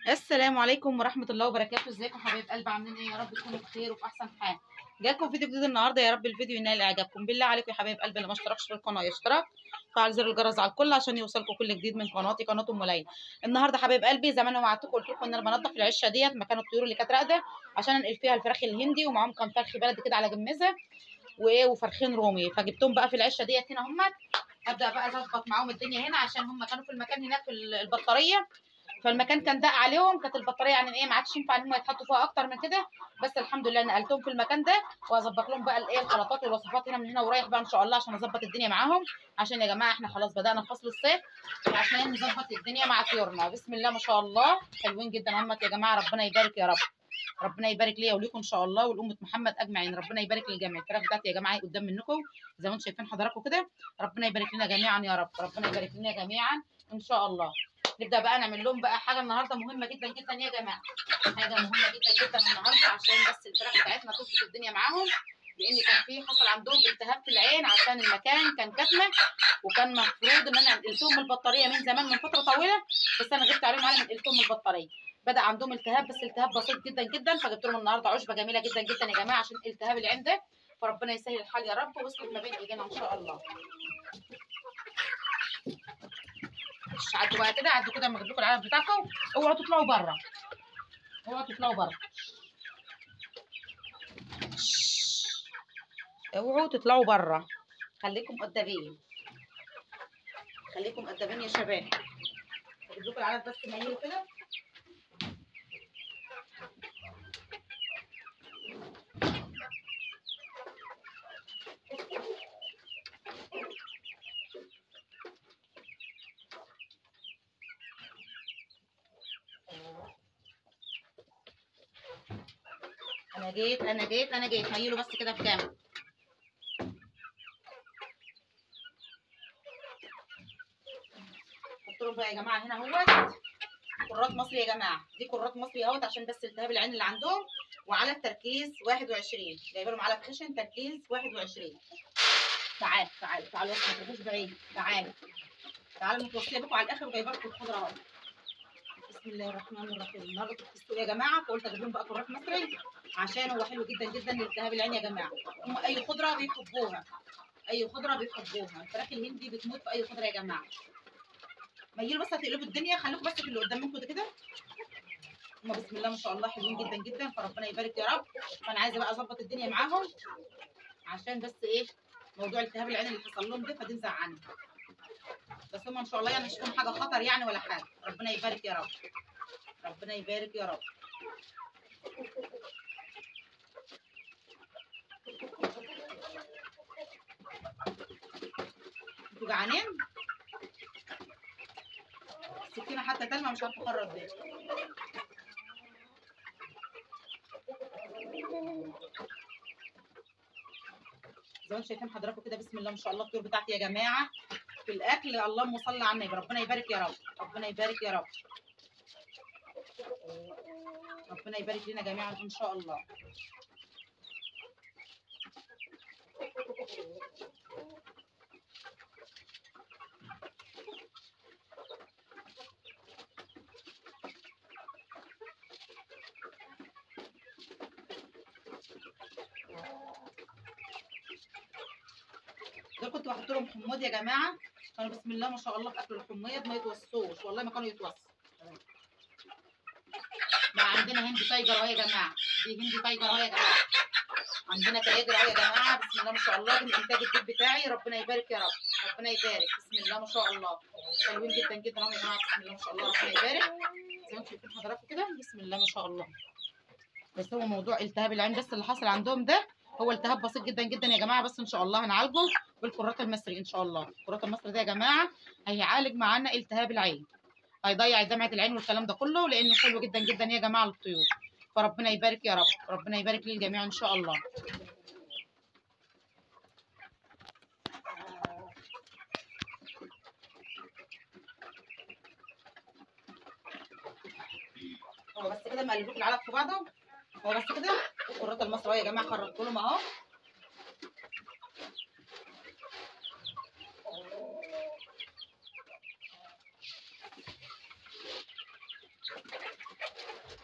السلام عليكم ورحمة الله وبركاته ازيكم حبايب قلب عاملين ايه يا رب تكونوا بخير وفي احسن حال جاكم فيديو جديد النهارده يا رب الفيديو ينال اعجابكم بالله عليكم يا حبايب قلب اللي ما اشتركش في القناه يشترك فعل زر الجرس على الكل عشان يوصلكم كل جديد من قناتي قناه ام ليلى النهارده حبايب قلبي زي ما انا وعدتكم قلت لكم ان انا بنضف العشه ديت مكان الطيور اللي كانت راقده عشان انقل فيها الفراخ الهندي ومعاهم كام فرخ بلدي كده على جمزه وايه وفرخين رومي فجبتهم بقى في العشه ديت هنا همت هبدا بقى اظبط معاهم الدنيا هنا عشان هم كانوا في المكان هناك في البطاريه فالمكان كان ضاق عليهم كانت البطاريه يعني ايه ما عادش ينفع ان هم يتحطوا فيها اكتر من كده بس الحمد لله نقلتهم في المكان ده واظبط لهم بقى الايه الخلطات والوصفات هنا من هنا ورايح بقى ان شاء الله عشان اظبط الدنيا معاهم عشان يا جماعه احنا خلاص بدانا في فصل الصيف عشان نظبط الدنيا مع طيورنا بسم الله ما شاء الله حلوين جدا هم يا جماعه ربنا يبارك يا رب ربنا يبارك ليا وليكم ان شاء الله ولامه محمد اجمعين ربنا يبارك للجميع الفراخ بتاعتي يا جماعه قدام منكم زي ما انتم شايفين حضراتكم كده ربنا يبارك لنا جميعا يا رب ربنا يبارك لنا جميعا ان شاء الله نبدا بقى نعمل لهم بقى حاجه النهارده مهمه جدا جدا يا جماعه حاجه مهمه جدا جدا النهارده عشان بس الفراخ بتاعتنا تظبط الدنيا معاهم لان كان في حصل عندهم التهاب في العين عشان المكان كان كتمه وكان مفروض ان انا نقلتهم من البطاريه من زمان من فتره طويله بس انا غبت عليهم على نقلتهم من البطاريه بدا عندهم التهاب بس التهاب بسيط جدا جدا فجبت لهم النهارده عشبه جميله جدا جدا يا جماعه عشان التهاب العين ده فربنا يسهل الحال يا رب ويصلح ما بين ايدينا ان شاء الله مش عدوا بقى كده عدوا كده اما اجيب لكم العدد بتاعكم اوعوا تطلعوا بره اوعوا تطلعوا بره اوعوا تطلعوا بره خليكم مؤدبين خليكم مؤدبين يا شباب اجيب لكم العدد بس ميل كده انا جيت انا جيت انا جيت ميلوا بس كده في جنب حط لهم بقى يا جماعه هنا اهوت كرات مصري يا جماعه دي كرات مصري اهوت عشان بس التهاب العين اللي عندهم وعلى التركيز 21 جايبه لهم على خشن تركيز 21 تعال تعال تعالوا بس ما تروحوش بعيد تعال تعالوا متوصيه بكم على الاخر وجايبه لكم الخضره اهو بسم الله الرحمن الرحيم النهارده كنت في السوق يا جماعه فقلت اجيب لهم بقى كرات مصري عشان هو حلو جدا جدا لالتهاب العين يا جماعه هم اي خضره بيحبوها اي خضره بيحبوها الفراخ الهندي بتموت في اي خضره يا جماعه ميلوا بس هتقلبوا الدنيا خليكم بس في اللي قدام منكم ده كده هم بسم الله ما شاء الله حلوين جدا جدا فربنا يبارك يا رب فانا عايزه بقى اظبط الدنيا معاهم عشان بس ايه موضوع التهاب العين اللي حصل لهم ده فدي مزعلني بس هم ان شاء الله يعني مش فيهم حاجه خطر يعني ولا حاجه ربنا يبارك يا رب ربنا يبارك يا رب انتوا جعانين السكينه حتى تلمع مش عارفه اخرج ده زي ما انتم شايفين حضراتكم كده بسم الله ما شاء الله الطيور بتاعتي يا جماعه في الاكل اللهم صل على النبي ربنا يبارك يا رب ربنا يبارك يا رب ربنا يبارك لنا جميعا ان شاء الله دول كنت بحط لهم حموض يا جماعه كانوا بسم الله ما شاء الله في اكل الحميض ما يتوصوش والله ما كانوا يتوصوا بقى عندنا هندي تايجر اهو يا جماعه دي هندي تايجر اهو يا جماعه عندنا تايجر اهو يا جماعه بسم الله ما شاء الله ده الانتاج الجديد بتاعي ربنا يبارك يا رب ربنا يبارك بسم الله ما شاء الله حلوين جدا جدا اهو يا جماعه بسم الله ما شاء الله ربنا يبارك زي ما انتم شايفين حضراتكم كده بسم الله ما شاء الله بس هو موضوع التهاب العين بس اللي حصل عندهم ده هو التهاب بسيط جدا جدا يا جماعه بس ان شاء الله هنعالجه بالكرات المصري ان شاء الله الكرات المصري ده يا جماعه هيعالج معانا التهاب العين هيضيع دمعه العين والكلام ده كله لانه حلو جدا جدا يا جماعه للطيور فربنا يبارك يا رب ربنا يبارك للجميع ان شاء الله هو بس كده مقلبوك العلق في بعضه هو بس كده الكرات المصريه يا جماعه خرجت لهم اهو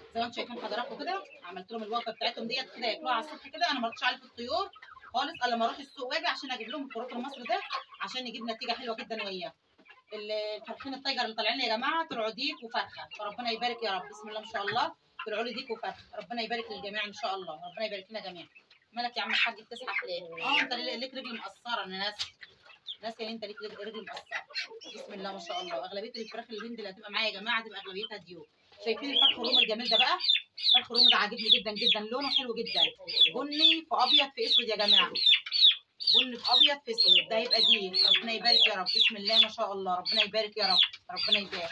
زي ما انتم شايفين حضراتكم كده عملت لهم الوجبه بتاعتهم ديت كده ياكلوها على الصبح كده انا ما رضيتش اعلف الطيور خالص الا لما اروح السوق واجي عشان اجيب لهم الكروت المصري ده عشان يجيب نتيجه حلوه جدا وياه الفرخين التايجر اللي طالعين لي يا جماعه طلعوا ديك وفرخه فربنا يبارك يا رب بسم الله ما شاء الله طلعوا لي ديك وفرخه ربنا يبارك للجميع ان شاء الله ربنا يبارك لنا جميعا مالك يا عم الحاج بتسحب ليه؟ اه انت ليك رجل مقصره انا ناس ناس يعني انت ليك رجل مقصره بسم الله ما شاء الله اغلبيه الفراخ الهند اللي هتبقى معايا يا جماعه هتبقى اغلبيتها ديوك شايفين الفرخ الرومي الجميل ده بقى الفرخ الرومي ده عاجبني جدا جدا لونه حلو جدا بني في ابيض في اسود يا جماعه بني في ابيض في اسود ده هيبقى دي ربنا يبارك يا رب بسم الله ما شاء الله ربنا يبارك يا رب ربنا يبارك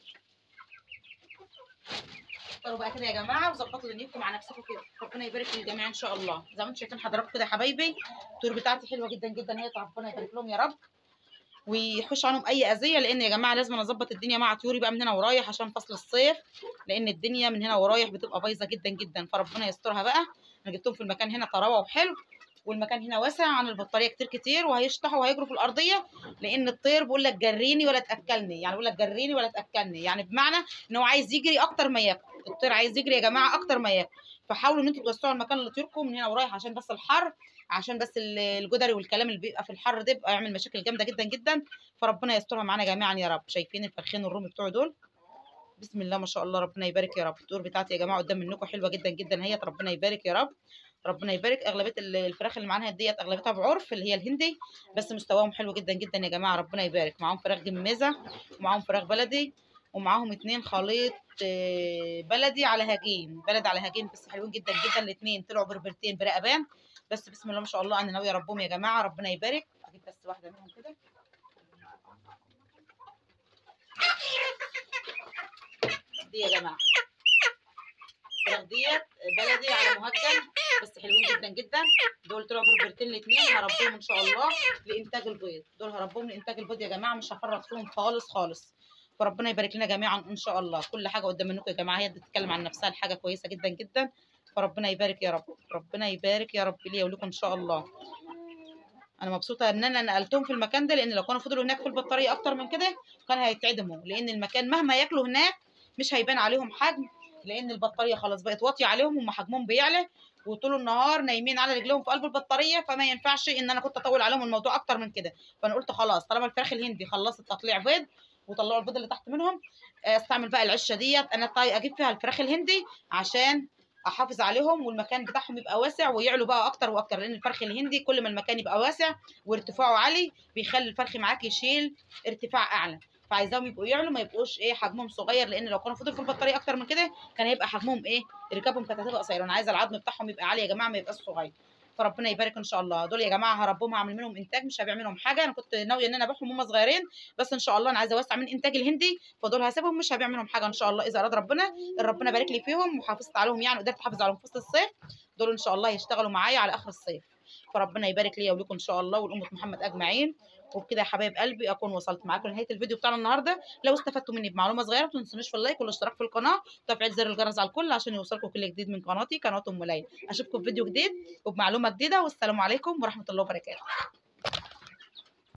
اختاروا بقى كده يا جماعه وظبطوا دنيتكم مع نفسكم كده ربنا يبارك للجميع ان شاء الله زي ما انتم شايفين حضراتكم كده يا حبايبي الطيور بتاعتي حلوه جدا جدا هي ربنا يبارك لهم يا رب ويحوش عنهم اي اذيه لان يا جماعه لازم اظبط الدنيا مع طيوري بقى من هنا ورايح عشان فصل الصيف لان الدنيا من هنا ورايح بتبقى بايظه جدا جدا فربنا يسترها بقى انا جبتهم في المكان هنا طراوه وحلو والمكان هنا واسع عن البطاريه كتير كتير وهيشطحوا وهيجروا في الارضيه لان الطير بيقول لك جريني ولا تاكلني يعني بيقول لك جريني ولا تاكلني يعني بمعنى ان هو عايز يجري اكتر ما ياكل الطير عايز يجري يا جماعه اكتر ما ياكل فحاولوا ان انتوا توسعوا المكان لطيوركم من هنا ورايح عشان بس الحر عشان بس الجدري والكلام اللي بيبقى في الحر ده بيبقى يعمل مشاكل جامده جدا جدا فربنا يسترها معانا جميعا يا رب شايفين الفرخين الرومي بتوع دول بسم الله ما شاء الله ربنا يبارك يا رب الطيور بتاعتي يا جماعه قدام منكم حلوه جدا جدا هي ربنا يبارك يا رب ربنا يبارك اغلبيه الفراخ اللي معانا ديت اغلبيتها بعرف اللي هي الهندي بس مستواهم حلو جدا جدا يا جماعه ربنا يبارك معاهم فراخ جميزه ومعاهم فراخ بلدي ومعاهم اتنين خليط بلدي على هجين بلد على هجين بس حلوين جدا جدا الاتنين طلعوا بربرتين برقبان بس بسم الله ما شاء الله انا ناويه اربهم يا جماعه ربنا يبارك اجيب بس واحده منهم كده دي يا جماعه الفراخ ديت بلدي على مهجن بس حلوين جدا جدا دول طلعوا بربرتين الاثنين هربهم ان شاء الله لانتاج البيض دول هربهم لانتاج البيض يا جماعه مش هفرط فيهم خالص خالص فربنا يبارك لنا جميعا ان شاء الله كل حاجه قدام منكم يا جماعه هي بتتكلم عن نفسها الحاجه كويسه جدا جدا فربنا يبارك يا رب ربنا يبارك يا رب ليا ولكم ان شاء الله انا مبسوطه ان انا نقلتهم في المكان ده لان لو كانوا فضلوا هناك في البطاريه اكتر من كده كان هيتعدموا لان المكان مهما ياكلوا هناك مش هيبان عليهم حجم لان البطاريه خلاص بقت واطيه عليهم وهم حجمهم بيعلى وطول النهار نايمين على رجليهم في قلب البطاريه فما ينفعش ان انا كنت اطول عليهم الموضوع اكتر من كده فانا قلت خلاص طالما الفراخ الهندي خلصت تطليع بيض وطلعوا البيض اللي تحت منهم استعمل بقى العشه ديت انا اجيب فيها الفراخ الهندي عشان احافظ عليهم والمكان بتاعهم يبقى واسع ويعلوا بقى اكتر واكتر لان الفرخ الهندي كل ما المكان يبقى واسع وارتفاعه عالي بيخلي الفرخ معاك يشيل ارتفاع اعلى فعايزاهم يبقوا يعلوا ما يبقوش ايه حجمهم صغير لان لو كانوا فضلوا في البطاريه اكتر من كده كان هيبقى حجمهم ايه ركابهم كانت هتبقى قصيره انا عايزه العظم بتاعهم يبقى عالي يا جماعه ما يبقاش صغير فربنا يبارك ان شاء الله دول يا جماعه هربهم هعمل منهم انتاج مش هبيع منهم حاجه انا كنت ناويه ان انا ابيعهم هم صغيرين بس ان شاء الله انا عايزه اوسع من انتاج الهندي فدول هسيبهم مش هبيع منهم حاجه ان شاء الله اذا اراد ربنا ربنا بارك لي فيهم وحافظت عليهم يعني قدرت احافظ عليهم في وسط الصيف دول ان شاء الله يشتغلوا معايا على اخر الصيف فربنا يبارك لي ولكم ان شاء الله والامه محمد اجمعين وبكده يا حبايب قلبي اكون وصلت معاكم لنهايه الفيديو بتاعنا النهارده لو استفدتوا مني بمعلومه صغيره ما تنسونيش في اللايك والاشتراك في القناه وتفعيل زر الجرس على الكل عشان يوصلكم كل جديد من قناتي قناه ام ليلى اشوفكم في فيديو جديد وبمعلومه جديده والسلام عليكم ورحمه الله وبركاته